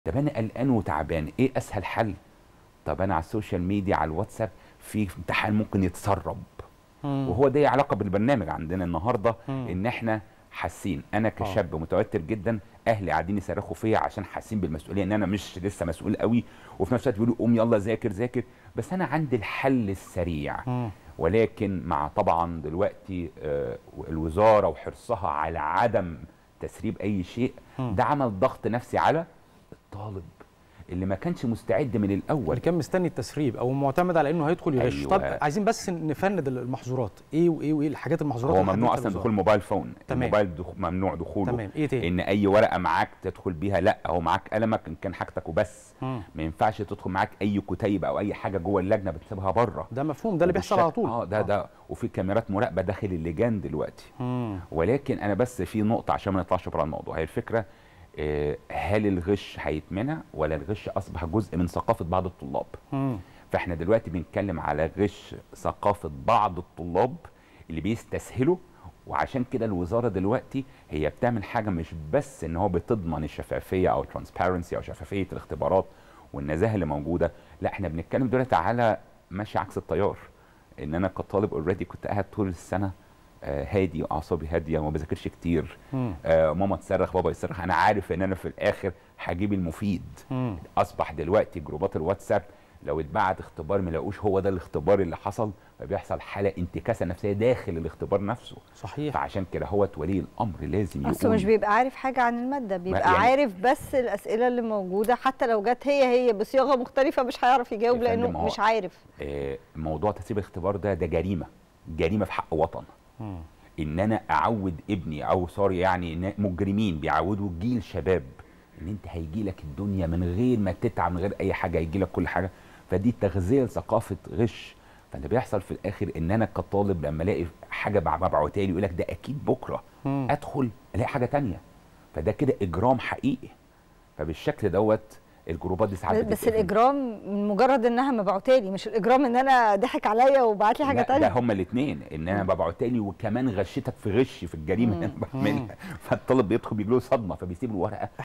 طب انا قلقان وتعبان ايه اسهل حل طب انا على السوشيال ميديا على الواتساب في امتحان ممكن يتسرب مم. وهو ده علاقه بالبرنامج عندنا النهارده مم. ان احنا حاسين انا كشاب متوتر جدا اهلي قاعدين يصرخوا فيا عشان حاسين بالمسؤوليه ان انا مش لسه مسؤول قوي وفي نفس الوقت بيقولوا قوم يلا ذاكر ذاكر بس انا عندي الحل السريع مم. ولكن مع طبعا دلوقتي آه، الوزاره وحرصها على عدم تسريب اي شيء مم. ده عمل ضغط نفسي على الطالب اللي ما كانش مستعد من الاول اللي كان مستني التسريب او معتمد على انه هيدخل يغش أيوة. طب عايزين بس نفند المحظورات ايه وايه وايه الحاجات المحظورات هو اللي ممنوع حددها اصلا الوزارة؟ دخول موبايل فون تمام. الموبايل دخ... ممنوع دخوله تمام ايه تاني ان اي ورقه معاك تدخل بيها لا هو معاك قلمك ان كان حاجتك وبس مم. ما ينفعش تدخل معاك اي كتيب او اي حاجه جوه اللجنه بتسيبها بره ده مفهوم ده اللي بيحصل على طول اه ده ده وفي كاميرات مراقبه داخل اللجان دلوقتي مم. ولكن انا بس في نقطه عشان ما نطلعش بره الموضوع هي الفكره آه، هل الغش هيتمنع ولا الغش اصبح جزء من ثقافه بعض الطلاب مم. فاحنا دلوقتي بنتكلم على غش ثقافه بعض الطلاب اللي بيستسهلوا وعشان كده الوزاره دلوقتي هي بتعمل حاجه مش بس ان هو بتضمن الشفافيه او ترانسبيرنسي او شفافيه الاختبارات والنزاهه اللي موجوده لا احنا بنتكلم دلوقتي على ماشي عكس التيار ان انا كطالب اوريدي كنت قاعد طول السنه آه، هادي واعصابي هاديه وما بذاكرش كتير مم. آه، ماما تصرخ بابا يصرخ انا عارف ان انا في الاخر هجيب المفيد مم. اصبح دلوقتي جروبات الواتساب لو اتبعت اختبار ما لقوش هو ده الاختبار اللي حصل فبيحصل حاله انتكاسه نفسيه داخل الاختبار نفسه صحيح فعشان كده هو ولي الامر لازم اصله يقول مش بيبقى عارف حاجه عن الماده بيبقى يعني- عارف بس الاسئله اللي موجوده حتى لو جت هي هي بصياغه مختلفه مش هيعرف يجاوب يا فندم، لانه هو- مش عارف آه، موضوع تسريب الاختبار ده ده جريمه جريمه في حق وطن مم. ان انا اعود ابني او سوري يعني إن مجرمين بيعودوا جيل شباب ان انت هيجي لك الدنيا من غير ما تتعب من غير اي حاجه هيجي لك كل حاجه فدي تغذيه لثقافه غش فاللي بيحصل في الاخر ان انا كطالب لما الاقي حاجه مبعوتها لي يقول لك ده اكيد بكره مم. ادخل الاقي حاجه تانية فده كده اجرام حقيقي فبالشكل دوت الجروبات دي ساعات بس بتتقفل. الاجرام من مجرد انها مبعوتالي مش الاجرام ان انا ضحك عليا وبعت لي حاجه لا، تانية ده هما الاثنين ان انا ببعتها لي وكمان غشتك في غشي في الجريمه اللي انا مم. بعملها فالطالب بيدخل بيجي له صدمه فبيسيب الورقه